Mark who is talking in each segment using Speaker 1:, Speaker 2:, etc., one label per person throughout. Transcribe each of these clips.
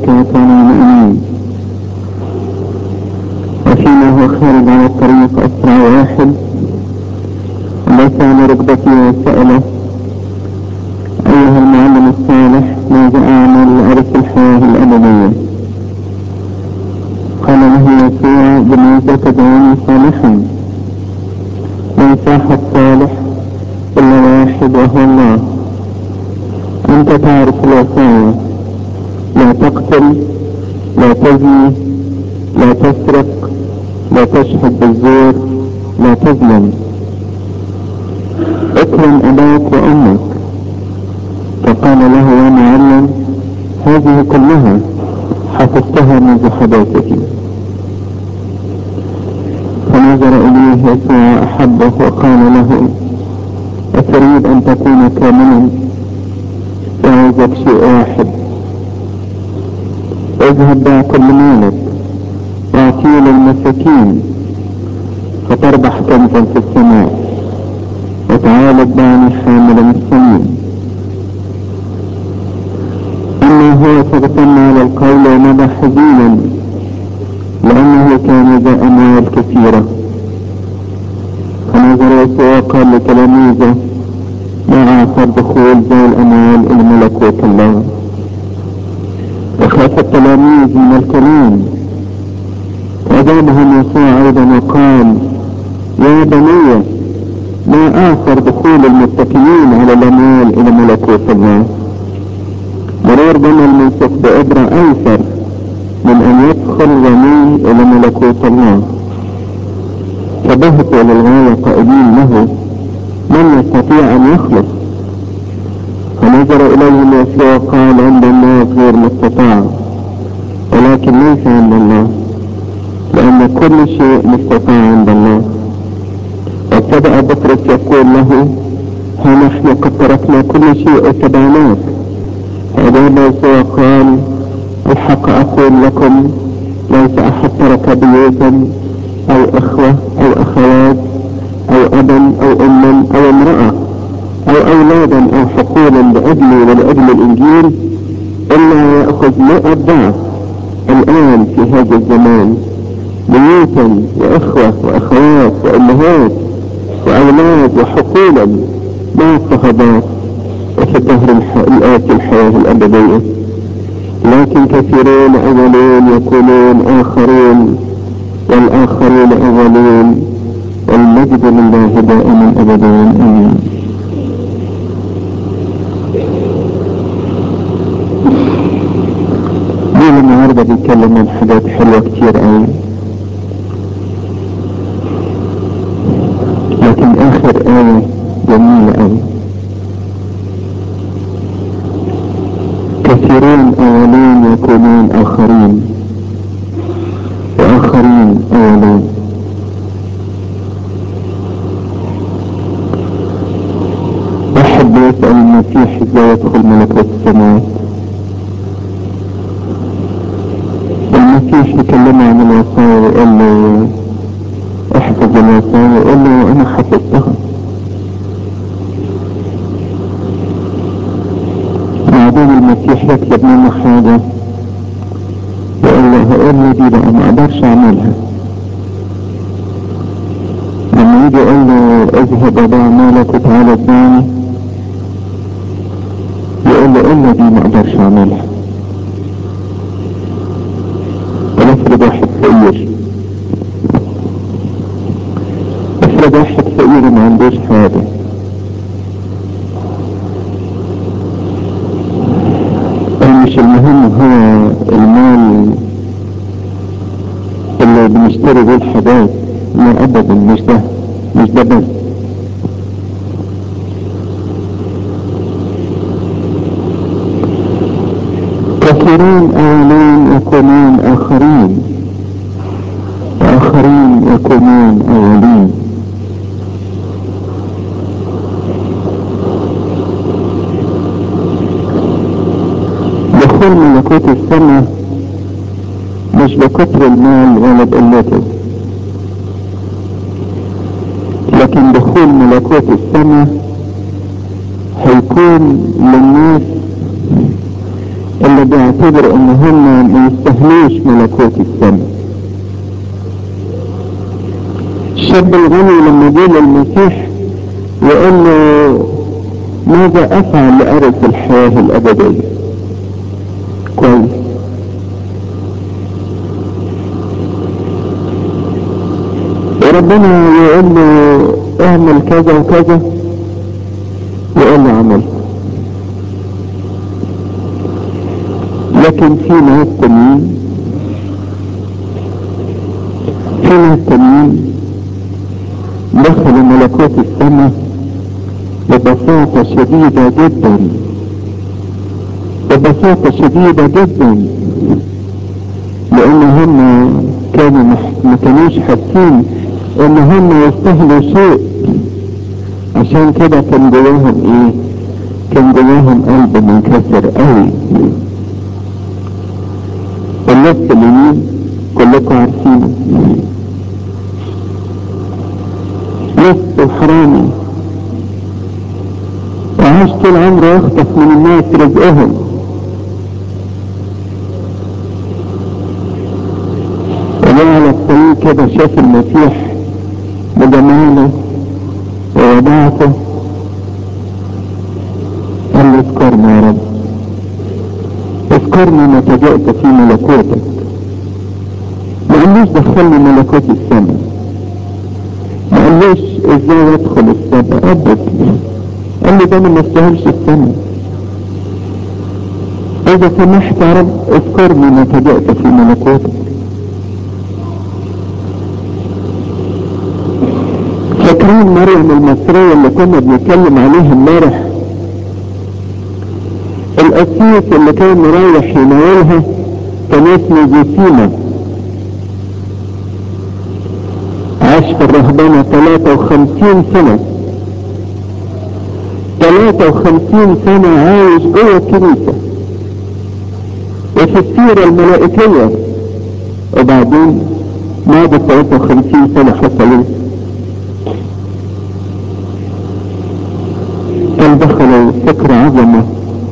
Speaker 1: كانوا مؤمنين وفيما هو خارج على الطريق أسرع واحد ليس على ركبته وسأله أيها المعلم الصالح ماذا أعمل لأرث الحياة الأبدية قال له يسوع بماذا تدعوني صالحا من صاحب صالح إلا واحد وهو الله أنت تعرف الوصايا لا تقتل لا تزني لا تسرق لا تشهد بالزور لا تظلم اكرم أباك وأمك فقال له يا معلم هذه كلها حفظتها منذ حداثتي فنظر إليه يسوع أحبه وقال له أتريد أن تكون كاملا يعوزك شيء واحد اذهب بع كل مالك واعطيه للمساكين فتربح كنزا في السماء وتعال اتبعني حاملا السمين أما هو فاغتم على القول ومضى حزينا لأنه كان ذا أموال كثيرة فنظر يسوع وقال لتلاميذه ما أعطى دخول ذوي الأموال إلى ملكوت الله وخاف التلاميذ من الكلام فأجابهم يسوع أيضا وقال يا بني ما آثر دخول المتكلين على الأموال إلى ملكوت الله مرور بنا المنصف بإبرة أيسر من أن يدخل غني إلى ملكوت الله فبهتوا للغاية قائلين له من يستطيع أن يخلص فنظر إليهم يسوع قال عند الناس غير مستطاع ولكن ليس عند الله لأن كل شيء مستطاع عند الله وابتدأ بطرس يقول له ها نحن قد تركنا كل شيء واتبعناك فأجاب يسوع قال الحق أقول لكم ليس أحد ترك بيوتا أو إخوة أو أخوات أو أبا أو أما أو امرأة أو أولادا أو حقولا لأجلي ولأجل الإنجيل إلا يأخذ مئة ضعف الآن في هذا الزمان بيوتا وإخوة وأخوات وأمهات وأولاد وحقولا مع الصحابات وفي الدهر الآتي الحياة الأبدية لكن كثيرون أولون يكونون آخرون والآخرون أولون والمجد لله دائما أبدا آمين مين النهارده بيتكلم عن حاجات حلوة كتير قوي لكن آخر آية جميلة قوي كثيرون أولين يكونون آخرين وآخرين أولين أحد يسأل المسيح ازاي يدخل ملكوت السماوات المسيح يكلمه عن الوصايا ويقول له احفظ الوصايا يقول له انا حفظتها بعدين المسيح يطلب منه حاجة يقول له هقول له دي بقى ما اقدرش اعملها لما يجي يقول له اذهب وضع مالك وتعالى اتبعني يقول له الا دي ما اقدرش اعملها ونفرض واحد فقير افرض واحد فقير ما عندوش حاجة مش المهم هو المال اللي بنشتري بيه الحاجات لا ابدا مش ده مش ده بس كثيرون اولين يكونون اخرين واخرين يكونون اولين دخول ملكوت السماء مش بكتر المال ولا بقلته لكن دخول ملكوت السماء هيكون للناس اللي بيعتبروا ان هم ما يستاهلوش ملكوت السماء الشاب الغني لما جه للمسيح يقول له ماذا افعل لارث الحياه الابديه كويس وربنا يقول له اعمل كذا وكذا يقول له عملت لكن في ناس تانيين في ناس تانيين دخلوا ملكوت السماء ببساطة شديدة جدا ببساطة شديدة جدا لان هم كانوا ما كانوش حاسين ان هم يستاهلوا شيء عشان كده كان جواهم ايه كان جواهم قلب منكسر قوي الناس اليمين كلكم عارفينه لص وحرامي وعاش طول عمره يخطف من الناس رزقهم وجاء على الطريق كده شاف المسيح بجماله ووداعته قال له اذكرني يا رب اذكرني متى جئت في ملكوتك ما قالوش دخلني ملكوت السماء ما قالوش ازاي ادخل السماء ابدا قال لي ده انا ما استاهلش السماء اذا سمحت يا رب اذكرني متى جئت في ملكوتك فاكرين مريم المصرية اللي كنا بنتكلم عليها امبارح القسيس اللي كان رايح يناولها كان اسمه جوسيما عاش في الرهبنة 53 سنة 53 سنة عايش جوه الكنيسة وفي السيرة الملائكية وبعدين بعد 53 سنة حصل ايه؟ كان دخلوا فكر عظمة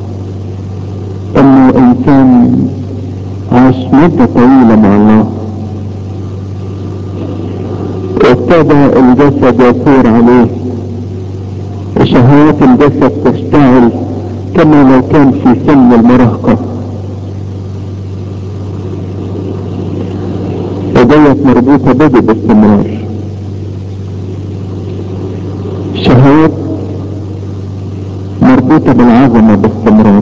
Speaker 1: انه انسان عاش مدة طويلة مع الله وابتدى الجسد يثور عليه وشهوات الجسد تشتعل كما لو كان في سن المراهقة وديت مربوطة بده باستمرار شهوات مربوطة بالعظمة باستمرار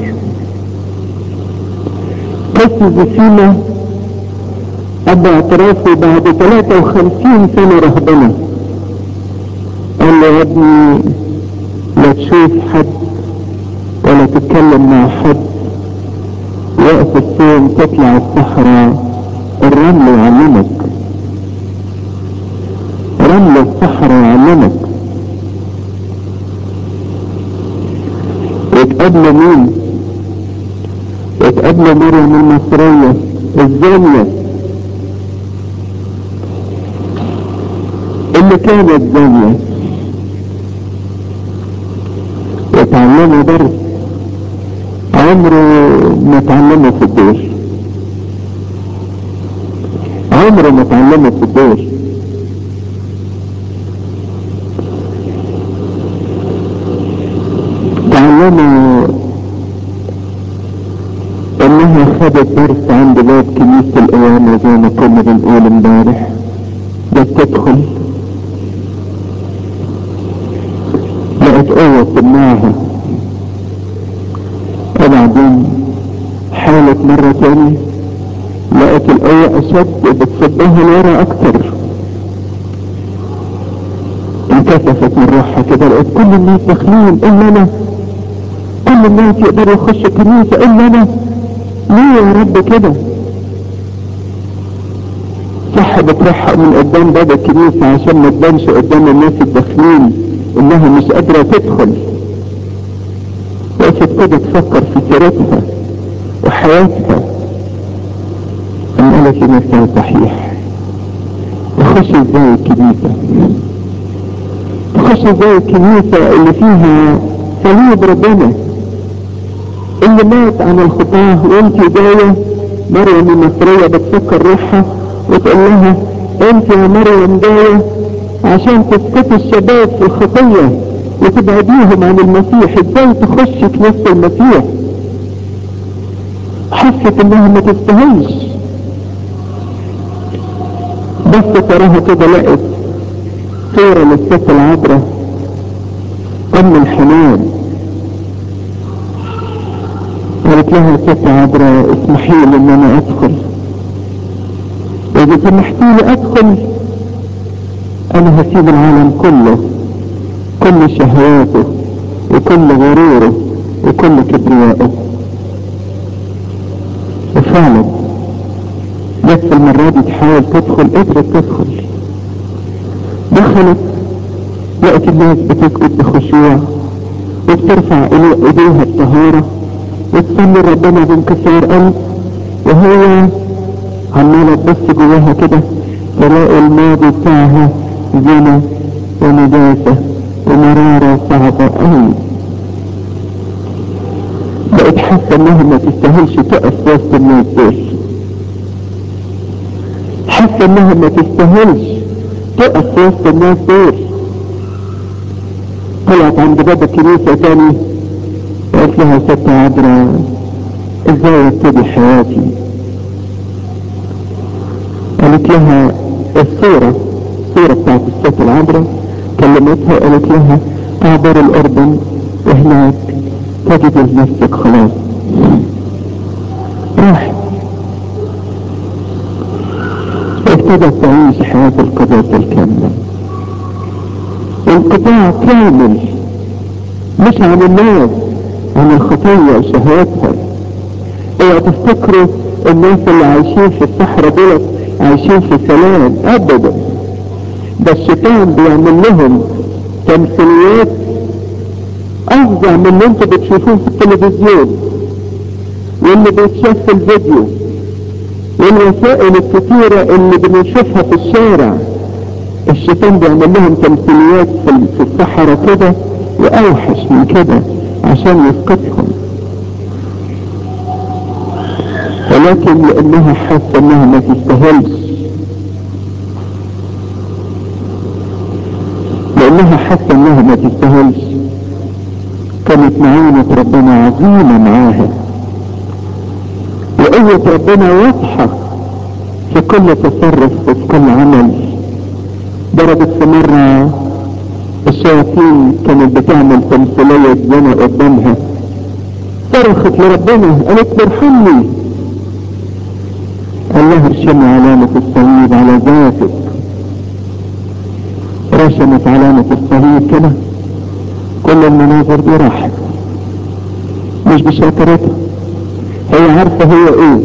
Speaker 1: قصة زسيمة أبى اعترافي بعد 53 سنة رهبنة قال له يا ابني لا تشوف حد ولا تتكلم مع حد وقت الصوم تطلع الصحراء الرمل يعلمك رمل الصحراء يعلمك وتقابلوا مين وتقابلوا مريم المصرية الزانية اللي كانت زانية وتعلموا درس عمره ما تعلمه في الدور عمره ما تعلمه في الدور تعلموا انها خدت درس عند باب كنيسة القيامة زي ما كنا بنقول امبارح بس تدخل لقت قوة تمنعها وبعدين حالت مرة تاني لقت القوة اشد بتصدها لورا اكتر انكسفت من روحها كده لقيت كل الناس داخلين الا انا كل الناس يقدروا يخشوا الكنيسة الا انا ليه يا رب كده سحبت روحها من قدام باب الكنيسة عشان ما تبانش قدام الناس الداخلين انها مش قادرة تدخل وقفت كده تفكر في سيرتها وحياتها أم قالت لنفسها صحيح تخش ازاي الكنيسة تخش ازاي الكنيسة اللي فيها صليب ربنا اللي مات عن الخطاه وانت جايه مريم المصريه بتفكر روحها وتقول لها انت يا مريم جايه عشان تسقطي الشباب في الخطيه وتبعديهم عن المسيح ازاي تخش كنيسه المسيح حست انها ما تستاهلش بس تراها كده لقت صورة للست العذراء ام الحنان قالت لها يا ست عذراء اسمحي لي ان انا ادخل اذا سمحتي لي ادخل انا هسيب العالم كله كل شهواته وكل غروره وكل كبريائه وفعلا جت المرة دي تحاول تدخل قدرت تدخل دخلت لقت الناس بتسجد بخشوع وبترفع ايديها بطهارة وتصلي ربنا بانكسار قلب وهي عمالة تبص جواها كده تلاقي الماضي بتاعها زنا ونجاسة ومرارة صعبة قوي بقت حاسة انها ما تستاهلش تقف وسط الناس دول حاسة انها ما تستاهلش تقف وسط الناس دول طلعت عند باب الكنيسة تاني وقالت لها ست عذراء ازاي ابتدي حياتي قالت لها الصورة الصورة بتاعت الست العذراء كلمتها قالت لها اعبر الاردن وهناك تجد لنفسك خلاص راحت ابتدت تعيش حياة القداسة الكاملة انقطاع كامل مش عن الناس عن الخطية وشهواتها اوعى تفتكروا الناس اللي عايشين في الصحراء دول عايشين في سلام ابدا ده الشيطان بيعمل لهم تمثيليات افظع من اللي انتوا بتشوفوه في التلفزيون واللي بيتشاف في الفيديو والوسائل الكثيرة اللي بنشوفها في الشارع الشيطان بيعمل لهم تمثيليات في الصحراء كده واوحش من كده عشان يسقطهم ولكن لانها حاسة انها ما تستاهلش لانها حاسة انها ما تستاهلش كانت معونة ربنا عظيمة معاها وقوة ربنا واضحة في كل تصرف وفي كل عمل درجة في مرة الشياطين كانت بتعمل تمثيلية زنا قدامها صرخت لربنا قالت ارحمني قال لها ارشمي علامة الصليب على ذاتك رسمت علامة الصليب كده كل المناظر دي راحت مش بشاطرتها هي عارفة هي ايه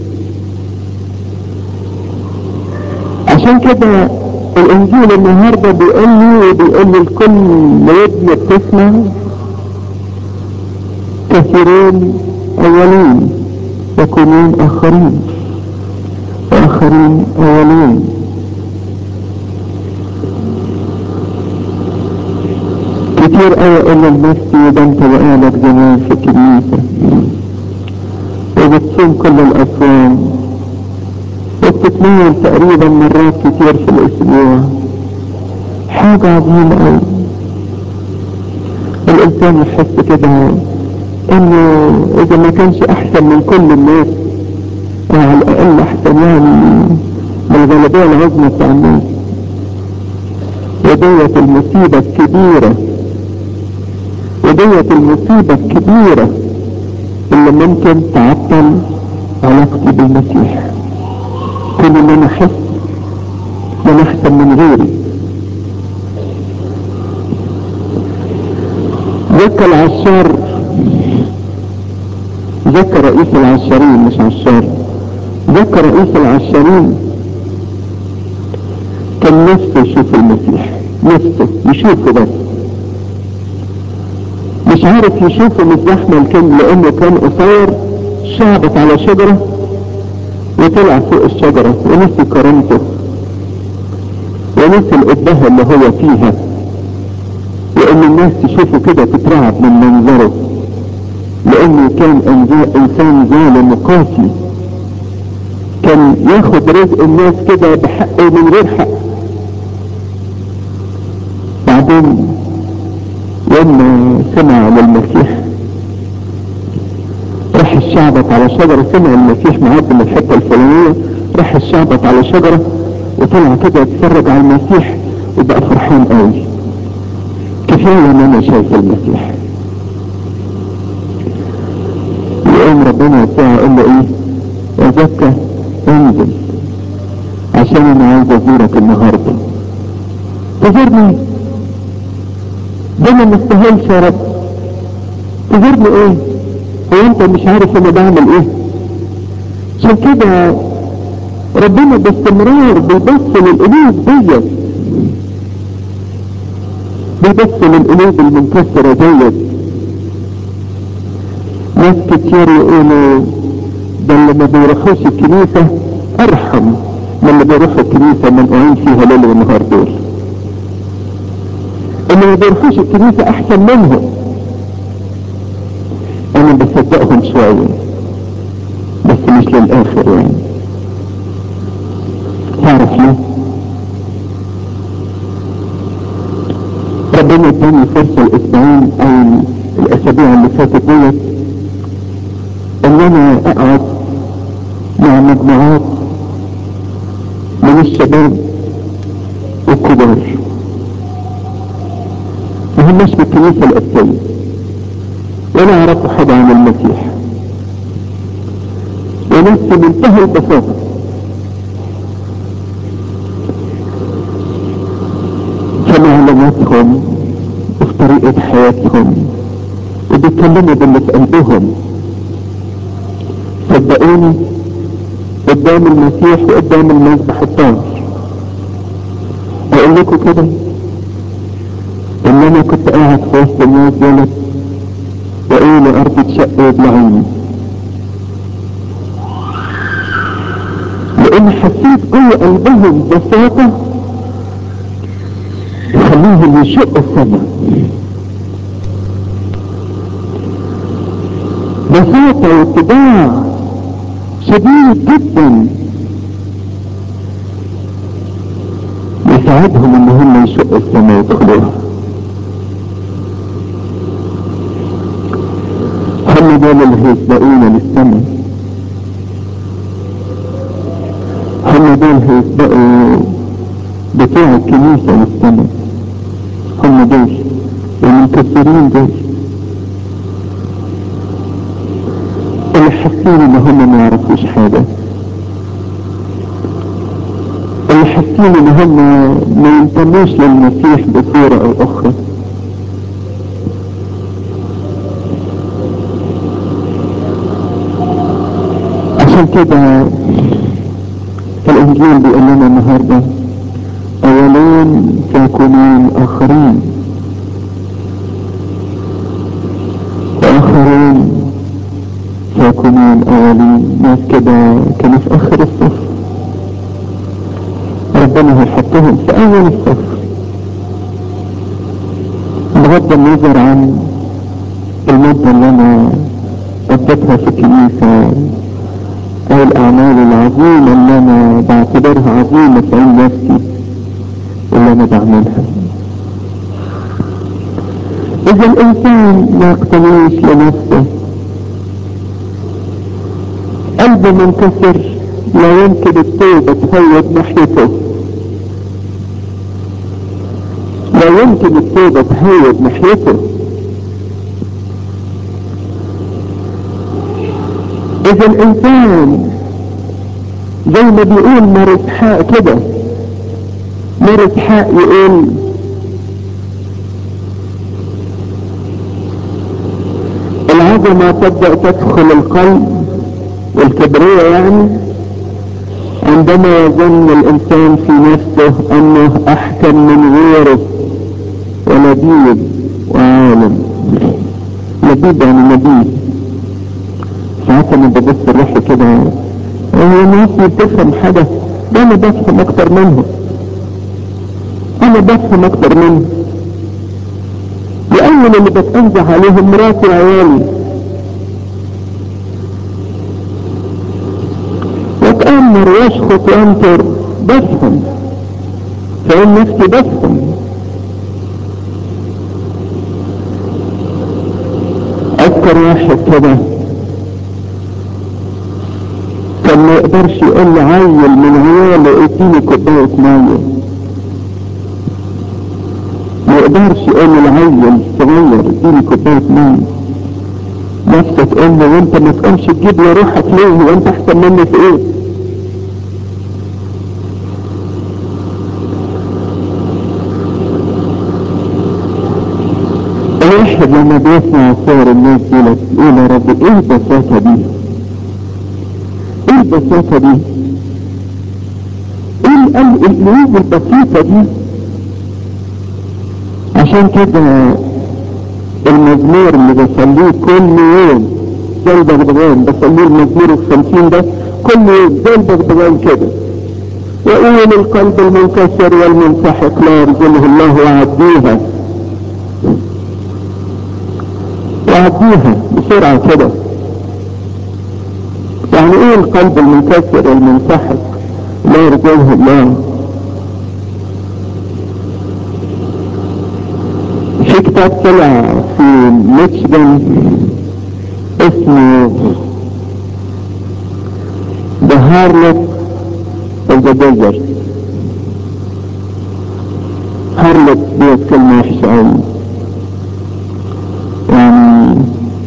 Speaker 1: عشان كده الانجيل النهاردة بيقول لي وبيقول لي لكل ودن بتسمع كثيرين اولين يكونون اخرين واخرين اولين كتير قوي اقول لنفسي ده انت بقالك زمان في الكنيسة وبتصوم كل الاصوام وبتتنين تقريبا مرات كتير في الاسبوع حاجة عظيمة قوي الانسان يحس كده انه اذا ما كانش احسن من كل الناس او على الاقل احسن يعني من الغالبية العظمى بتاع الناس وديت المصيبة الكبيرة وديت المصيبة الكبيرة اللي ممكن تعطل علاقتي بالمسيح كون ان انا احس ان انا احسن من غيري ذكى العشار ذكى رئيس العشارين مش عشار ذكى رئيس العشارين كان نفسه يشوف المسيح نفسه يشوفه بس مش عارف يشوفه من الزحمة الكم لانه كان قصير شعبت على شجرة وطلع فوق الشجرة ونسي كرامته ونسي القبهة اللي هو فيها وان الناس تشوفه كده تترعب من منظره لانه كان انسان ظالم وقاسي كان ياخد رزق الناس كده بحق ومن غير حق بعدين لما سمع للمسيح راح الشعبط على شجرة سمع المسيح معدي من الحتة الفلانية راح الشعبط على شجرة وطلع كده يتفرج على المسيح وبقى فرحان قوي كفاية ان انا شايف المسيح يقوم ربنا بتاعه يقول له ايه يا زكا انزل عشان انا عايز ازورك النهارده تزورني ده ما مستاهلش يا رب تزورني ايه هو انت مش عارف انا بعمل ايه عشان كده ربنا باستمرار بيبص للقلوب ديت بيبص للقلوب المنكسرة ديت ناس كتير يقولوا ده اللي ما بيروحوش الكنيسة ارحم من اللي بيروحوا الكنيسة منقوعين فيها ليل ونهار دول اللي ما بيروحوش الكنيسة احسن منهم انا بصدقهم شوية بس مش للاخر يعني تعرف ليه ربنا اداني فرصة الاسبوعين او الاسابيع اللي فاتت ديت ان انا اقعد مع مجموعات من الشباب والكبار ما هماش في الكنيسة الأساسية ولا يعرفوا حاجة عن المسيح وناس في منتهى البساطة في معلوماتهم وفي طريقة حياتهم وبيتكلموا باللي في قلبهم صدقوني قدام المسيح وقدام المذبح الطاهر اقول لكم كده ان انا كنت قاعد في وسط الناس دولت واقول ارض تشق وابلعيني لان حسيت جوه قلبهم بساطة تخليهم يشقوا السماء بساطة واتباع شديد جدا يساعدهم ان هم يشقوا السماء ويدخلوها هم دول اللي هيسبقونا للسماء هم دول هيسبقوا بتوع الكنيسة للسماء هم دول المنكسرين دول اللي حاسين ان هم ما يعرفوش حاجة اللي حاسين ان هم ما ينتموش للمسيح بصورة او اخرى عشان كده الانجيل بيقول لنا النهاردة اولين سيكونون اخرين واخرين سيكونون اولين ناس كده كانوا في اخر الصف ربنا هيحطهم في اول الصف بغض النظر عن المدة اللي انا قضيتها في الكنيسة او الاعمال العظيمة اللي انا بعتبرها عظيمة في عين نفسي اللي انا بعملها اذا الانسان ما يقتنيش لنفسه قلبه منكسر لا يمكن التوبة تفوت ناحيته لا يمكن التوبة تهيد ناحيته اذا الانسان زي ما بيقول مرض حق كده مرض حق يقول العظمة تبدأ تدخل القلب والكبرية يعني عندما يظن الانسان في نفسه انه احكم من غيره ولبيب وعالم لبيب يعني نبيب ساعات انا ببص الروح كده هو الناس بتفهم حاجة ده انا بفهم اكتر منهم انا بفهم اكتر منهم لان اللي بتنزع عليهم مراتي وعيالي يتذمر ويشخط وينطر بفهم فإن نفسي بفهم أذكر واحد كده كان ما يقدرش يقول عيل من عياله اديني كوباية مية ما يقدرش يقول العيل صغير اديني كوباية مية نفسك تقول له وانت ما تقومش تجيب لي روحك ليه وانت احسن مني في ايه الواحد لما بيسمع صور الناس دي يقول يا رب ايه البساطة دي ايه البساطة دي ايه القلوب البسيطة دي عشان كده المزمور اللي بصليه كل يوم زي البغبغان بصليه المزمور الخمسين ده كل يوم زي البغبغان كده وقول القلب المنكسر والمنسحق لا يرجمه الله وعديها وعديها بسرعة كده يعني ايه القلب المنكسر والمنسحق لا يرجمه الله في كتاب طلع في ميشيغان اسمه The Harlot of the Desert هارلت ديت كلمة وحشة أوي يعني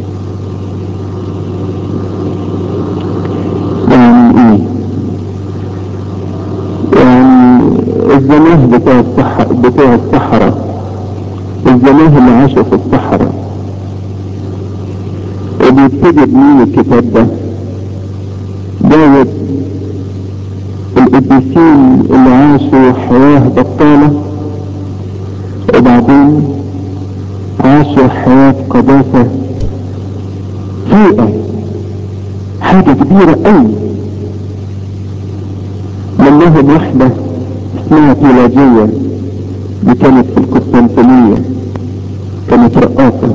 Speaker 1: يعني ايه يعني الزماه بتاع الصحراء بتاع الصحراء الزماه اللي عاشوا في الصحراء وبيبتدي بمين الكتاب ده جايب القديسين اللي عاشوا حياة بطالة وبعدين عاشوا حياة قداسة فوقة حاجة كبيرة قوي منهم واحدة اسمها بيلاجية دي كانت في القسطنطينية كانت رقاصة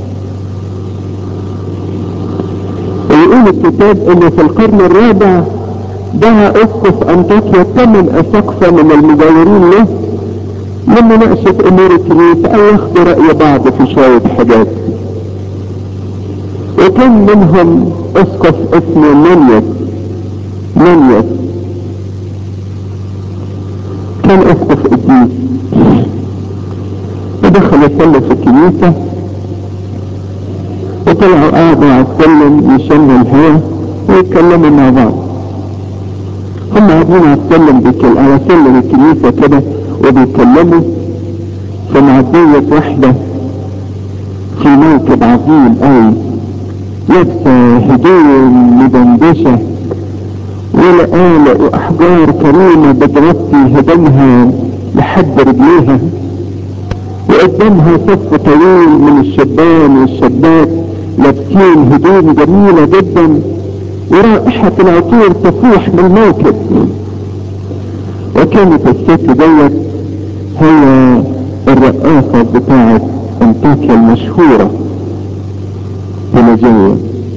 Speaker 1: ويقول الكتاب انه في القرن الرابع دعا اسقف انطاكيا ثمان اساقفة من المجاورين له لمناقشة امور الكنيسة او ياخدوا رأي بعض في شوية حاجات وكان منهم اسقف اسمه منيس منيس كان اسقف قديس ودخل يصلي في الكنيسة وطلعوا قعدوا على السلم يشموا الهواء ويتكلموا مع بعض هم قاعدين على السلم بيكل... على سلم الكنيسة كده وبيتكلموا فمعدية واحدة في موكب عظيم قوي لابسة هدوم مدندشة ولقالق واحجار كريمة بتغطي هدومها لحد رجليها وقدامها صف طويل من الشبان والشابات لابسين هدوم جميلة جدا ورائحة العطور تفوح من الموكب وكانت الست ديت هي الرقاصة بتاعت انطاكيا المشهورة بلجية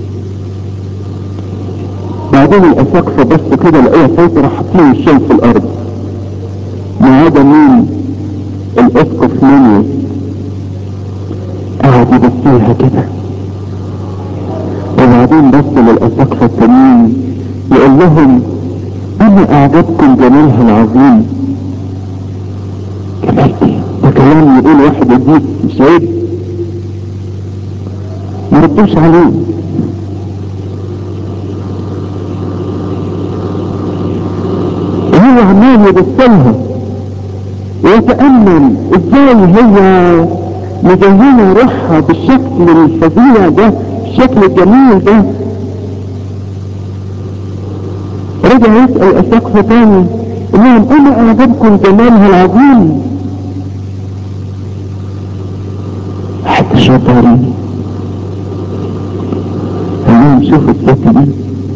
Speaker 1: بعدين الاساقفة بس كده لقوها فترة حاطين الشمس في الارض ما عدا مين الاسقف منيس قعد يبصلها كده وبعدين بص للاساقفة التانيين يقول لهم انا اعجبكم جمالها العظيم كفايتي ده كلام يقول واحد جديد مش عيب ما ردوش عليه هو عمال يبصلها ويتأمل ازاي هي مزينة روحها بالشكل الفظيع ده بالشكل الجميل ده رجع يسأل أساقفة تاني لهم أنا أعجبكم جمالها العظيم حتى شطاري لهم شوفوا الست دي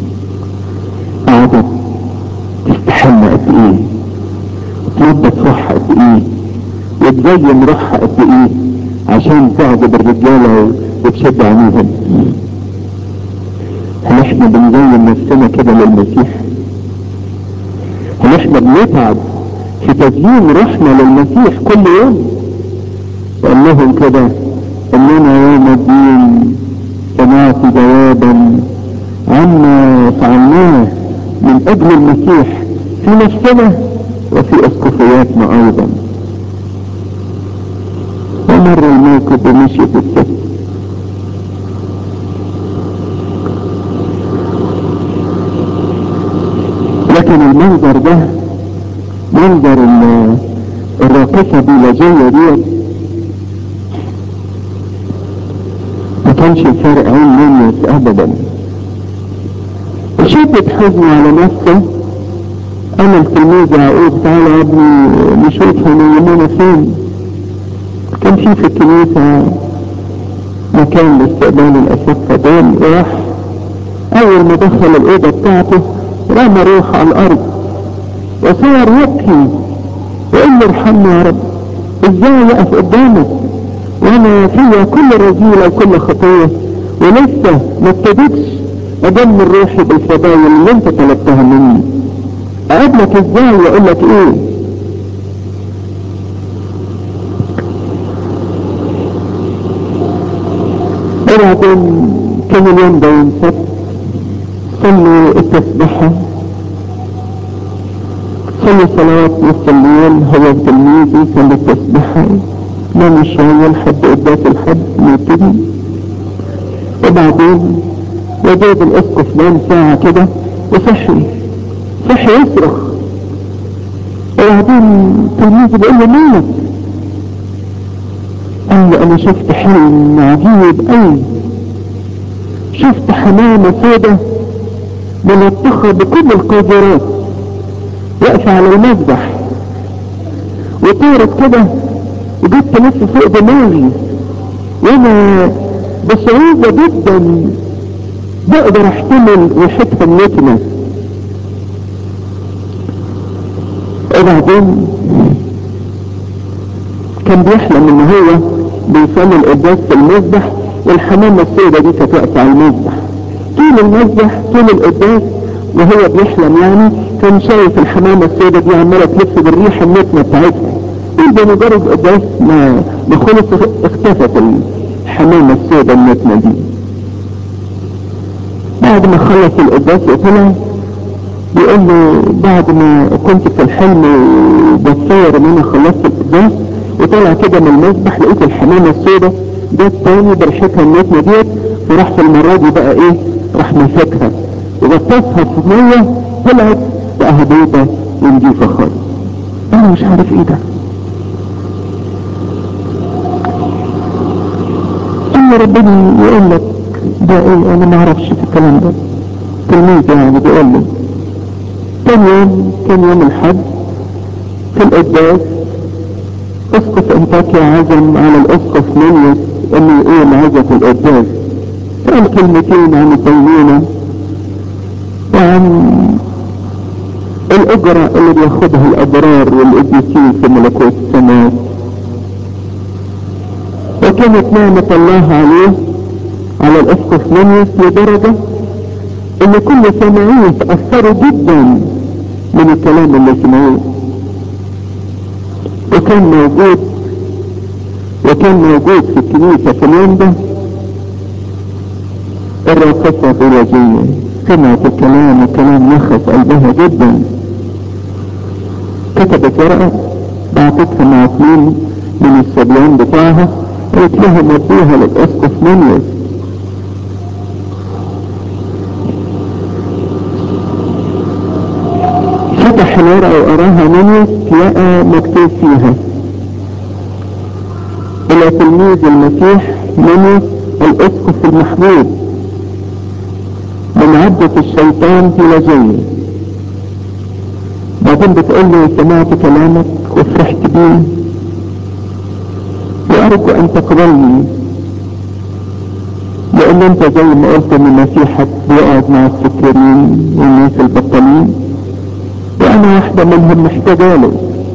Speaker 1: قعدت تستحمى قد ايه وتنظف روحها قد ايه وتزين روحها قد ايه عشان تعجب الرجالة وتشد عينيهم هل احنا بنزين نفسنا كده للمسيح ان احنا بنتعب في تزيين روحنا للمسيح كل يوم وقال لهم كده اننا يوم الدين سمعت جوابا عما فعلناه من اجل المسيح في نفسنا وفي اسقفياتنا ايضا ومر الموقف ومشيت الست لكن المنظر ده منظر الراقصة بيلاجية ديت ما كانش فارق عين منيس ابدا شدت حزن على نفسه انا التلميذ يعقوب تعالى يا ابني نشوف هنيمونا فين كان في في الكنيسة مكان لاستقبال الأسقة دول وراح أول ما دخل الأوضة بتاعته رمى روح على الأرض وصار يبكي وقال له ارحمني يا رب ازاي يقف قدامك وانا فيا كل رذيلة وكل خطية ولسه ما ابتديتش اجمل روحي بالفضايل اللي انت طلبتها مني اقابلك ازاي واقول لك ايه وبعدين كان اليوم ده يوم سبت صلوا التسبيحة صلوا صلوات نص الليل هو تلميذي صلوا التسبيحة نام شوية لحد قداس الحد يبتدي وبعدين يجيب الاسقف نام ساعة كده وصحي صحي يصرخ وبعدين تلميذي بيقول له مالك قال له انا شفت حلم عجيب قوي شفت حمامة سودة ملطخة بكل القاذورات واقفة على المذبح وطارت كده وجت تلف فوق دماغي وانا بصعوبة جدا بقدر احتمل ريحتها النتنة وبعدين كان بيحلم ان هو بيصلي القداس في المذبح والحمامة السوداء دي كانت واقفة على المذبح طول المذبح طول القداس وهو بيحلم يعني كان شايف الحمامة السوداء دي عمالة تلف بالريحة النتنة بتاعتها إذا مجرد قداس ما ما خلص اختفت الحمامة السوداء النتنة دي بعد ما خلص القداس وطلع بيقول له بعد ما كنت في الحلم بتصور ان انا خلصت القداس وطلع كده من المسبح لقيت الحمامة السوداء جت تاني بريحتها النتنة ديت وراح في المرة دي بقى ايه راح مسكها وغطسها في مية طلعت بقى بيضة ونضيفة خالص انا مش عارف ايه ده ان ربنا يقول لك ده ايه انا ما اعرفش في الكلام ده تلميذ يعني بيقول لي كان يوم كان يوم الحد في القداس اسقف انطاكيا عزم على الاسقف منيس انه يقول عزة القداس قال كلمتين عن الدينونة وعن الاجرة اللي بياخدها الابرار والقديسين في ملكوت السماء وكانت نعمة الله عليه على الاسقف منيس لدرجة ان كل سمعيه تأثروا جدا من الكلام اللي سمعوه وكان موجود وكان موجود في الكنيسة في اليوم ده الراقصة بيلاجية سمعت الكلام والكلام نخس قلبها جدا كتبت ورقة بعتتها مع اثنين من الصبيان بتاعها قلت لهم ودوها للاسقف منيس فتح الورقة وقراها منيس لقى مكتوب فيها الى تلميذ المسيح منيس الاسقف المحبوب من عبدة الشيطان في لجية بعدين بتقول لي سمعت كلامك وفرحت بيه وارجو ان تقبلني لان انت زي ما قلت ان مسيحك بيقعد مع السكرين والناس البطالين وانا واحدة منهم محتاجة له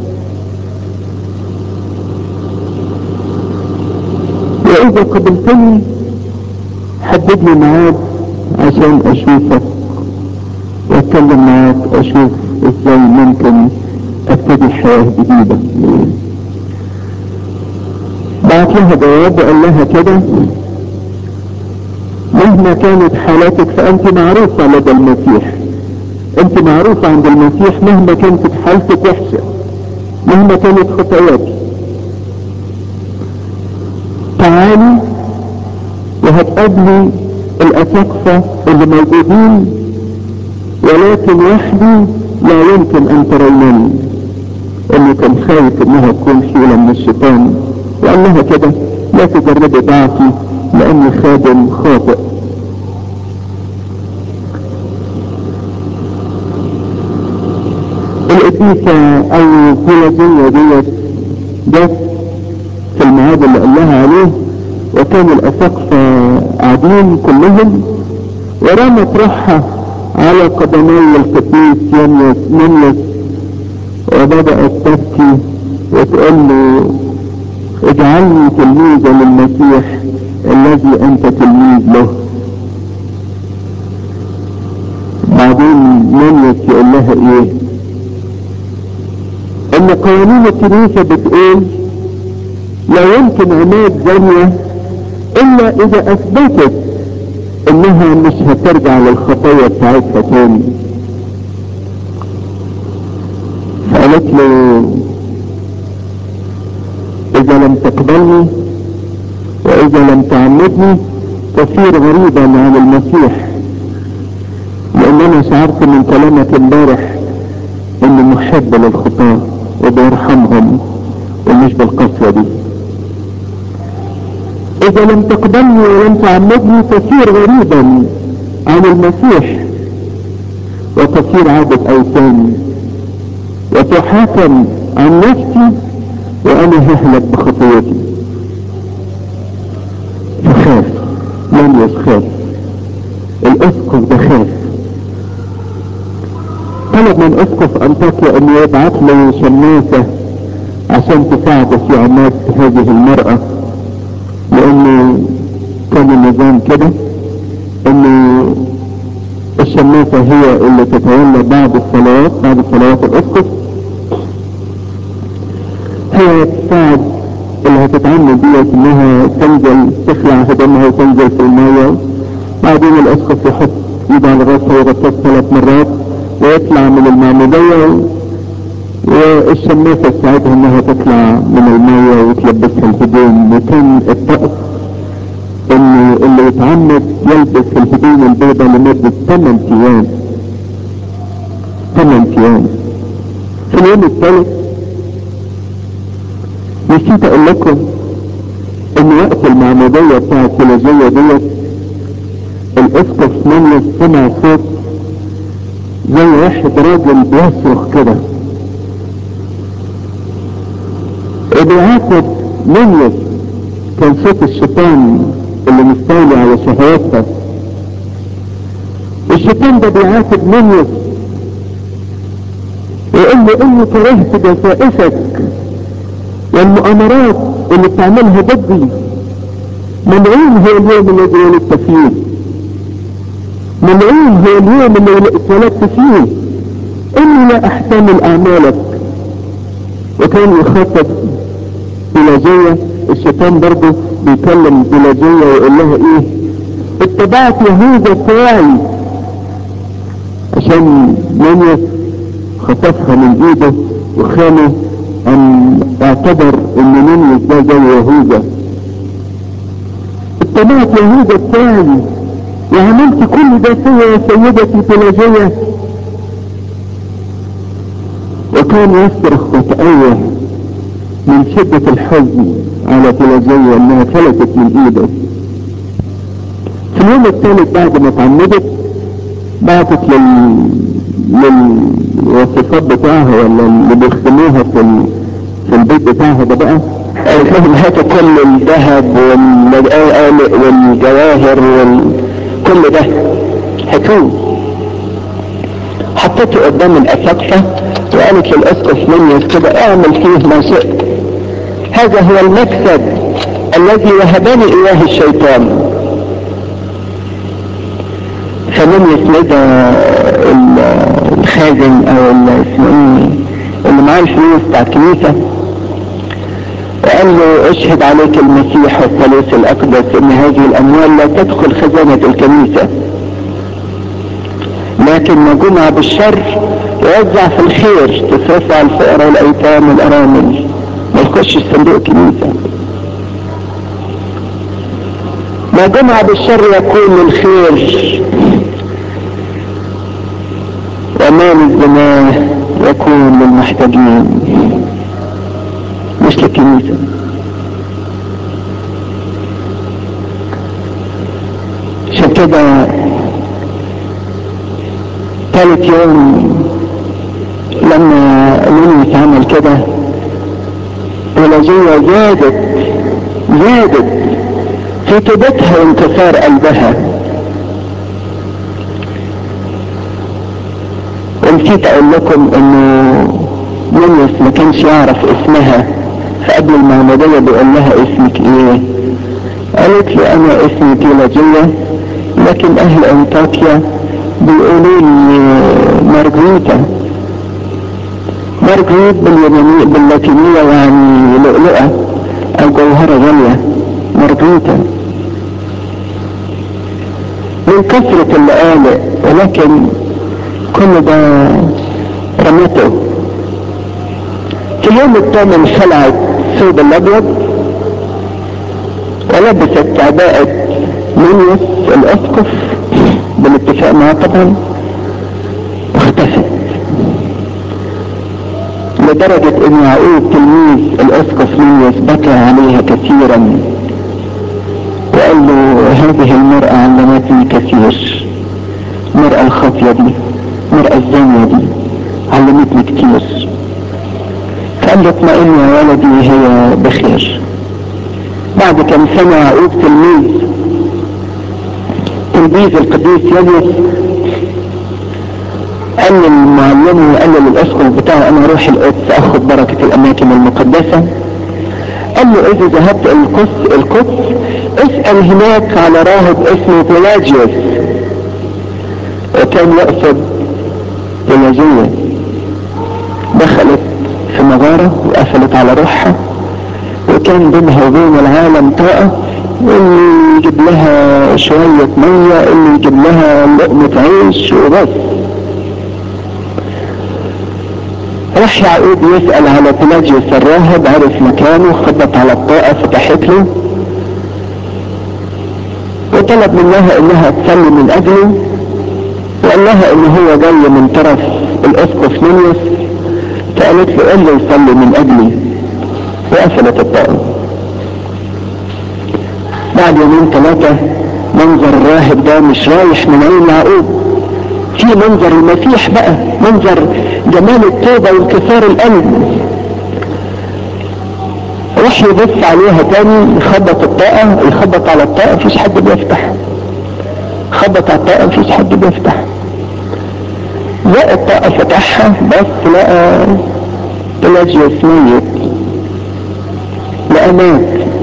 Speaker 1: واذا قبلتني حدد لي ميعاد عشان اشوفك واتكلم معاك اشوف ازاي ممكن ابتدي حياة جديدة بعت لها جواب وقال لها كده مهما كانت حالاتك فانت معروفة لدى المسيح انت معروفة عند المسيح مهما كانت حالتك وحشة مهما كانت خطاياك تعالي وهتقابلي الاساقفة اللي موجودين ولكن وحدي لا يمكن ان ترونني انه كان خايف انها تكون حيلة من الشيطان وقال لها كده لا تجربي ضعفي لاني خادم خاطئ القديسة او بيلاجية ديت جت في الميعاد اللي قال لها عليه وكان الاساقفة قاعدين كلهم ورمت روحها على قدمي القديس يميس يميس وبدأت تبكي وتقول له اجعلني تلميذا للمسيح الذي انت تلميذ له بعدين يميس يقول لها ايه ان قوانين الكنيسة بتقول لا يمكن عماد زانية الا اذا اثبتت انها مش هترجع للخطايا بتاعتها تاني فقالت له اذا لم تقبلني واذا لم تعمدني تصير غريبا عن المسيح لان انا شعرت من كلامك امبارح انه محب للخطاة وبيرحمهم ومش بالقسوة دي اذا لم تقبلني ولم تعمدني تصير غريبا عن المسيح وتصير عادة اوثان وتحاكم عن نفسي وانا ههلك بخطيتي فخاف لم يخاف الاسقف ده خاف طلب من اسقف انطاكيا انه يبعث له شماسة عشان تساعده في عماد هذه المرأة لانه كان النظام كده انه الشماسة هي اللي تتولى بعد الصلوات بعد صلوات الاسقف هي تساعد اللي هتتعمل ديت انها تنزل تخلع هدمها وتنزل في المية بعدين الاسقف يحط ايده على راسها ويغطس ثلاث مرات ويطلع من المعمودية والشماسة تساعدها انها تطلع من المية وتلبسها الهدوم وكان الطقس ان اللي يتعمد يلبس الهدوم البيضاء لمدة 8 ايام 8 ايام في اليوم الثالث نسيت اقول لكم ان وقت المعمودية بتاعت الثلاجية ديت الاسقف منيس سمع صوت زي واحد راجل بيصرخ كده وبيعاقب منيس كان صوت الشيطان اللي مستولي على شهواتها الشيطان ده بيعاتب منيس ويقول له اني كرهت جسائسك والمؤامرات اللي بتعملها ضدي ملعون هو اليوم الذي ولدت فيه ملعون هو اليوم اللي اتولدت فيه اني لا احتمل اعمالك وكان يخاطب بلاجية الشيطان برضه بيكلم بلاجية ويقول لها ايه اتبعت يهوذا بتاعي عشان منيس خطفها من ايده وخانه ان اعتبر ان منيس ده زي يهوذا اتبعت يهوذا بتاعي وعملت كل ده فيا يا سيدتي بلاجية وكان يصرخ وتأيه من شدة الحزن على بلاجية انها فلتت من ايده في اليوم الثالث بعد ما اتعمدت بعتت لل للوصفات بتاعها ولا اللي بيخدموها في ال... في البيت بتاعها ده بقى
Speaker 2: قالت لهم هاتوا كل الذهب والمقالق والجواهر وكل ده هاتوه حطيته قدام الأساتذة وقالت للأسقف منيس كده اعمل فيه ما شئت هذا هو المكسب الذي وهبني إياه الشيطان فمن يسند الخازن او اسمه ايه اللي معاه الفلوس بتاع الكنيسة وقال له اشهد عليك المسيح والثالوث الاقدس ان هذه الاموال لا تدخل خزانة الكنيسة لكن ما جمع بالشر يوزع في الخير تصرفه على الفقراء والايتام والارامل ما يخش صندوق كنيسة ما جمع بالشر يكون للخير ومال الزنا يكون للمحتاجين مش للكنيسة عشان كده ثالث يوم لما لونيس عمل كده ولجوة زادت زادت في توبتها وانكسار قلبها ونسيت اقول لكم انه يونس ما كانش يعرف اسمها فقبل المعمودية بيقول لها اسمك ايه قالت له انا اسمي بيلاجية لكن اهل انطاكيا بيقولوا لي مارجريتا مارجريت باليونانية باللاتينية يعني لؤلؤة او جوهرة غالية مارجريتا من كثرة اللقالق ولكن كل ده رمته في اليوم الثامن خلعت الثوب الابيض ولبست عباءة منيس الاسقف بالاتفاق معاه طبعا واختفت لدرجة ان يعقوب تلميذ الاسقف منيس بكى عليها كثيرا وقال له هذه المرأة علمتني كثير المرأة الخاطية دي المرأة الزانية دي علمتني كتير فقال له اطمئن يا ولدي هي بخير بعد كم سنة يعقوب تلميذ تلميذ القديس يونس قال للمعلم وقال للاسقف بتاعه انا اروح القدس اخد بركة الاماكن المقدسة قال له اذا ذهبت القدس القدس اسأل هناك على راهب اسمه بيلاجيوس وكان يقصد بيلاجية دخلت في مغارة وقفلت على روحها وكان بينها وبين العالم طاقة اللي يجيب لها شوية مية اللي يجيب لها لقمة عيش وبس راح يعقوب يسأل على بيلاجيوس الراهب عرف مكانه خبط على الطاقة فتحت له وطلب منها انها تصلي من اجله وقال لها ان هو جاي من طرف الاسقف منيس فقالت له قال له يصلي من اجلي وقفلت الطاقة بعد يومين ثلاثة منظر الراهب ده مش رايح من عين يعقوب في منظر المسيح بقى منظر جمال التوبة وانكسار القلب راح يبص عليها تاني يخبط الطاقة يخبط على الطاقة مفيش حد بيفتح خبط على الطاقة مفيش حد بيفتح لقى الطاقة فتحها بس لقى بلاجيوس ميت لقى مات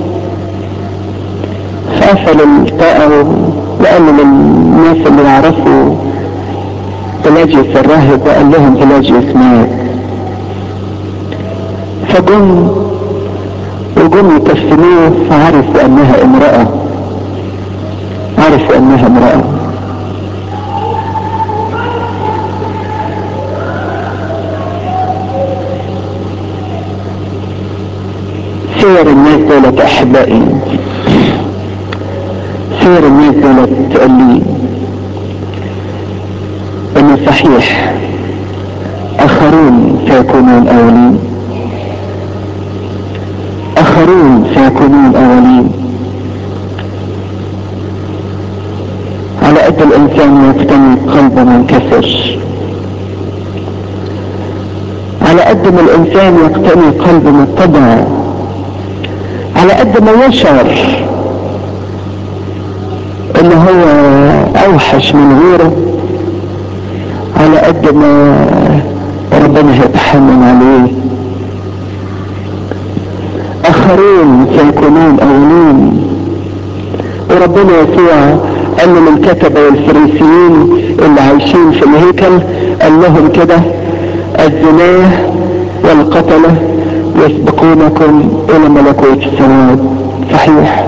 Speaker 2: فقفل الطاقة وقال للناس اللي يعرفوا بلاجيوس الراهب وقال لهم بلاجيوس مات فجم وجم يكفنوه فعرفوا انها امرأة عرفوا انها امرأة سير الناس دولت احبائي سير الناس دولت تقول لي انه صحيح اخرون سيكونون اولين اخرون سيكونون اولين على قد الانسان يقتني قلبه منكسر على قد ما الانسان يقتني قلبه متبع على قد ما يشعر ان هو اوحش من غيره على قد ما ربنا هيتحمل عليه اخرون سيكونون اولين وربنا يسوع قال له للكتبة والفريسيين اللي عايشين في الهيكل قال لهم كده الزناه والقتلة يسبقونكم الى ملكوت السماوات صحيح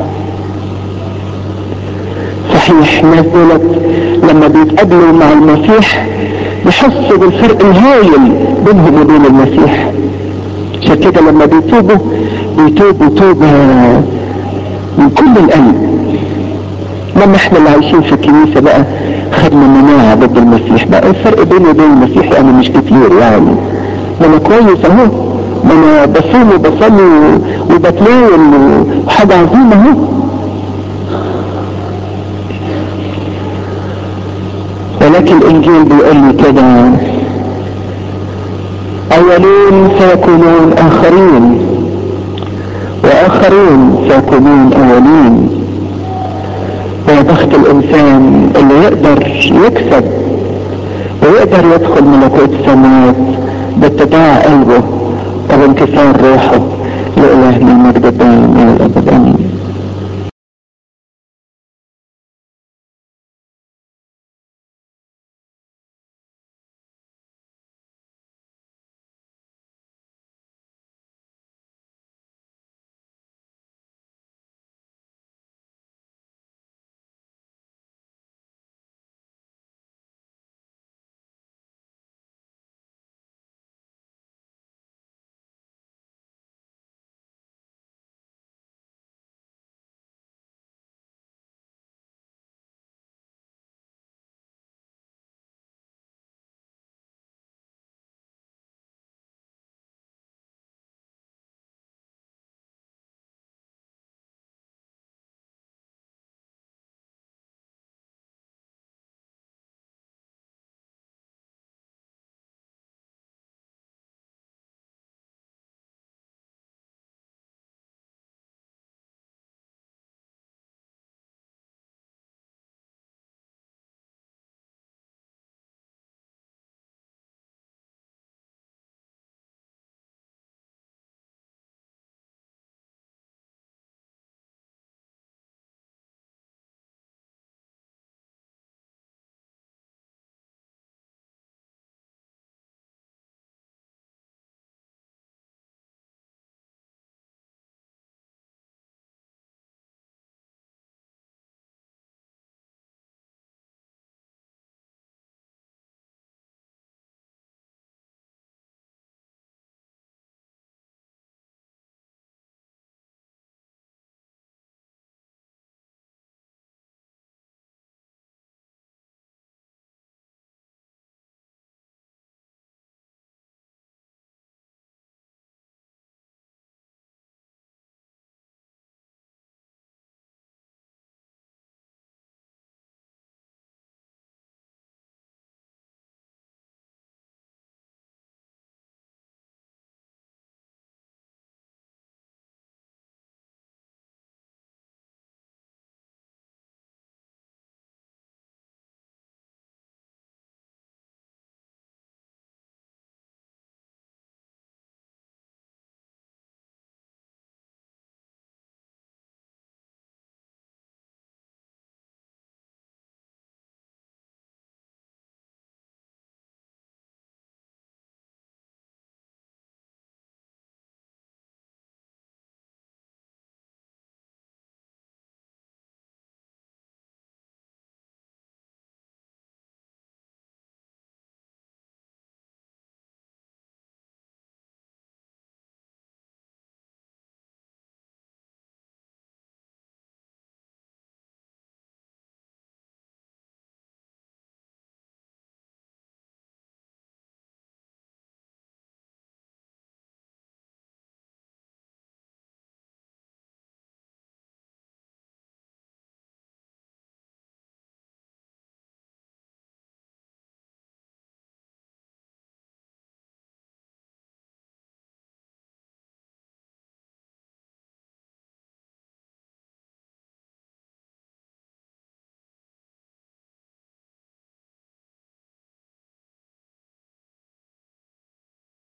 Speaker 2: صحيح الناس دولت لما بيتقابلوا مع المسيح يحسوا بالفرق الهائل بينهم وبين المسيح عشان كده لما بيتوبوا بيتوبوا توبة من كل القلب لما احنا اللي عايشين في الكنيسة بقى خدنا مناعة ضد المسيح بقى الفرق بيني وبين المسيح يعني مش كتير يعني ما انا كويس اهو ما انا بصوم وبصلي وبتناول وحاجة عظيمة اهو ولكن الانجيل بيقول لي كده اولون سيكونون اخرين واخرين سيكونون اولين ويا بخت الانسان اللي يقدر يكسب ويقدر يدخل ملكوت السماوات باتباع قلبه وبانكسار روحه لإلهنا المجد الدائم الى الابد امين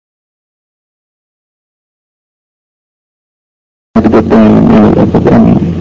Speaker 2: المجد الدائم الى الابد امين